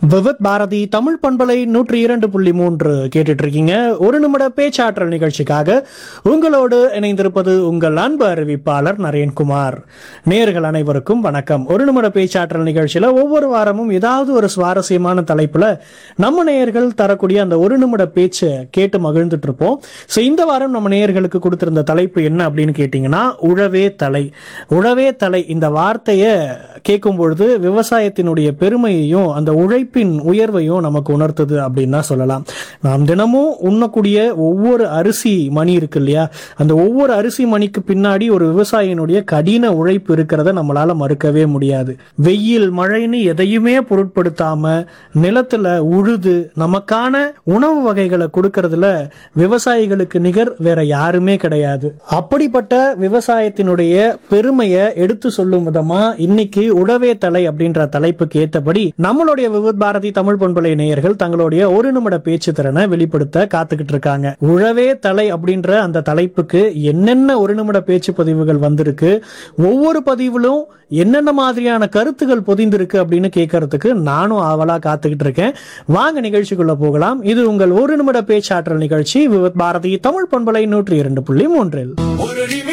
விவத் பாரதி தமிழ் பண்பலை நூற்றி இரண்டு புள்ளி மூன்று கேட்டுட்டு இருக்கீங்க ஒரு நிமிட பேச்சாற்றல் நிகழ்ச்சிக்காக உங்களோடு இணைந்திருப்பது உங்கள் அன்பு அறிவிப்பாளர் நரேன்குமார் நேர்கள் அனைவருக்கும் வணக்கம் ஒரு நிமிட பேச்சாற்றல் நிகழ்ச்சியில ஒவ்வொரு வாரமும் ஏதாவது ஒரு சுவாரஸ்யமான தலைப்புல நம்ம நேயர்கள் தரக்கூடிய அந்த ஒரு நிமிட பேச்சை கேட்டு மகிழ்ந்துட்டு இருப்போம் ஸோ இந்த வாரம் நம்ம நேயர்களுக்கு கொடுத்திருந்த தலைப்பு என்ன அப்படின்னு கேட்டிங்கன்னா உழவே தலை உழவே தலை இந்த வார்த்தையை கேட்கும் பொழுது விவசாயத்தினுடைய பெருமையையும் அந்த உழைப்பின் உயர்வையும் நமக்கு உணர்த்துது அப்படின்னு தான் சொல்லலாம் நாம் தினமும் உண்ணக்கூடிய ஒவ்வொரு அரிசி மணி இருக்கு இல்லையா அந்த ஒவ்வொரு அரிசி மணிக்கு பின்னாடி ஒரு விவசாயினுடைய கடின உழைப்பு இருக்கிறத நம்மளால மறுக்கவே முடியாது வெயில் மழைன்னு எதையுமே பொருட்படுத்தாம நிலத்துல உழுது நமக்கான உணவு வகைகளை கொடுக்கறதுல விவசாயிகளுக்கு நிகர் வேற யாருமே கிடையாது அப்படிப்பட்ட விவசாயத்தினுடைய பெருமையை எடுத்து சொல்லும் விதமா இன்னைக்கு உழவே தலை அப்படின்ற தலைப்புக்கு ஏத்தபடி நம்மளுடைய விவித் பாரதி தமிழ் பண்பலை நேயர்கள் தங்களுடைய ஒரு நிமிட பேச்சு திறனை வெளிப்படுத்த காத்துக்கிட்டு இருக்காங்க உழவே தலை அப்படின்ற அந்த தலைப்புக்கு என்னென்ன ஒரு நிமிட பேச்சு பதிவுகள் வந்திருக்கு ஒவ்வொரு பதிவிலும் என்னென்ன மாதிரியான கருத்துகள் பொதிந்திருக்கு அப்படின்னு கேட்கறதுக்கு நானும் ஆவலா காத்துக்கிட்டு இருக்கேன் வாங்க நிகழ்ச்சிக்குள்ள போகலாம் இது உங்கள் ஒரு நிமிட பேச்சாற்றல் நிகழ்ச்சி விவித் பாரதி தமிழ் பண்பலை நூற்றி இரண்டு புள்ளி மூன்றில் ஒரு நிமிடம்